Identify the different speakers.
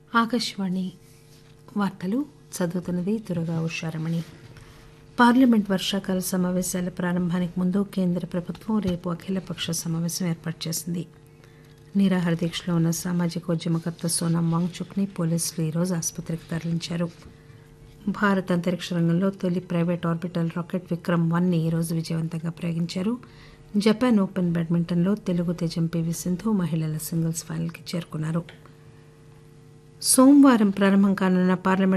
Speaker 1: ఆకాశవాణి వార్తలు చదువుతున్నది దురగా ఉషారమణి పార్లమెంట్ వర్షాకాల సమావేశాల ప్రారంభానికి ముందు కేంద్ర ప్రభుత్వం రేపు అఖిలపక్ష సమావేశం ఏర్పాటు చేసింది నిరాహార దీక్షలో ఉన్న సామాజిక ఉద్యమకర్త సోనం వాంగ్చుక్ ని పోలీసులు ఈరోజు ఆసుపత్రికి తరలించారు భారత్ అంతరిక్ష రంగంలో తొలి private orbital rocket Vikram one ని ఈరోజు విజయవంతంగా ప్రయోగించారు జపాన్ ఓపెన్ బ్యాడ్మింటన్లో తెలుగు తేజం పివి సింధు మహిళల సింగిల్స్ ఫైనల్కి చేరుకున్నారు సోమవారం ప్రారంభం కానున్న పార్లమెంట్